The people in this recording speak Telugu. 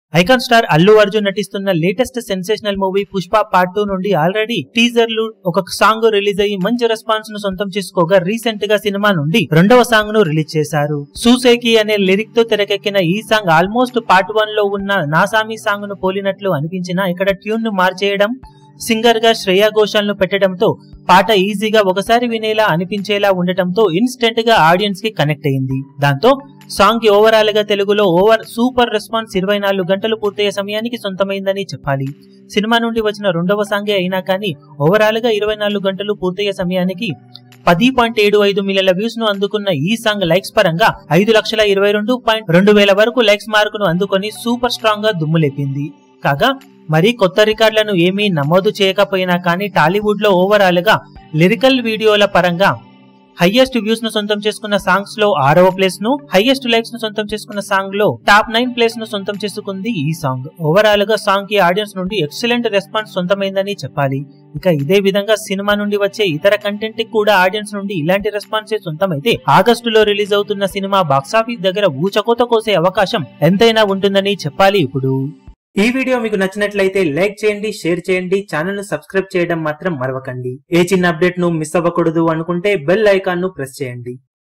ఐకాన్ స్టార్ అల్లు అర్జున్ నటిస్తున్న latest sensational movie Pushpa part two నుండి ఆల్రెడీ టీజర్లు ఒక సాంగ్ రిలీజ్ అయ్యి మంచి రెస్పాన్స్ ను సొంతం చేసుకోగా రీసెంట్ గా సినిమా నుండి రెండవ సాంగ్ ను రిలీజ్ చేశారు సూసేకి అనే లిరిక్ తో తెరకెక్కిన ఈ సాంగ్ ఆల్మోస్ట్ పార్ట్ వన్ లో ఉన్న నాసామి సాంగ్ ను పోలినట్లు అనిపించినా ఇక్కడ ట్యూన్ ను మార్చేయడం సింగర్ గా శ్రేయా ఘోషాల్ ను పెట్టడంతో పాట ఈజీగా ఒకసారి వినేలా అనిపించేలా ఉండటంతో ఇన్స్టెంట్ గా ఆడియన్స్ కి కనెక్ట్ అయింది దాంతో సాంగ్ కి ఓవరాల్ గా తెలుగులో ఓవర్ సూపర్ రెస్పాన్స్ ఇరవై నాలుగు గంటలు పూర్తయ్యే సమయానికి సొంతమైందని చెప్పాలి సినిమా నుండి వచ్చిన రెండవ సాంగే అయినా కానీ ఓవరాల్ గా ఇరవై నాలుగు గంటలు పూర్తయ్యే సమయానికి పది పాయింట్ ఏడు ఐదు మిలియన్ల వ్యూస్ ను అందుకున్న ఈ సాంగ్ లైక్స్ పరంగా ఐదు లక్షల ఇరవై రెండు పాయింట్ రెండు వేల వరకు లైక్స్ మార్క్ ను అందుకొని సూపర్ స్ట్రాంగ్ గా దుమ్ములేపింది కాగా మరి కొత్త రికార్డులను ఏమీ నమోదు చేయకపోయినా కానీ టాలీవుడ్ లో ఓవరాల్ గా లిరికల్ వీడియోల పరంగా హైయెస్ట్ వ్యూస్ ను సొంతం చేసుకున్న సాంగ్స్ లో ఆరవ ప్లేస్ ను హైయెస్ట్ లైక్స్ ను సొంతం చేసుకున్న సాంగ్ లో టాప్ నైన్ ప్లేస్ ను సొంతం చేసుకుంది ఈ సాంగ్ ఓవరాల్ గా సాంగ్ కి ఆడియన్స్ నుండి ఎక్సలెంట్ రెస్పాన్స్ సొంతమైందని చెప్పాలి ఇక ఇదే విధంగా సినిమా నుండి వచ్చే ఇతర కంటెంట్ కి కూడా ఆడియన్స్ నుండి ఇలాంటి రెస్పాన్స్ సొంతమైతే ఆగస్టులో రిలీజ్ అవుతున్న సినిమా బాక్సాఫీస్ దగ్గర ఊచకోత కోసే అవకాశం ఎంతైనా ఉంటుందని చెప్పాలి ఇప్పుడు ఈ వీడియో మీకు నచ్చినట్లయితే లైక్ చేయండి షేర్ చేయండి ఛానల్ ను సబ్స్క్రైబ్ చేయడం మాత్రం మరవకండి ఏ చిన్న అప్డేట్ ను మిస్ అవ్వకూడదు అనుకుంటే బెల్ ఐకాన్ ను ప్రెస్ చేయండి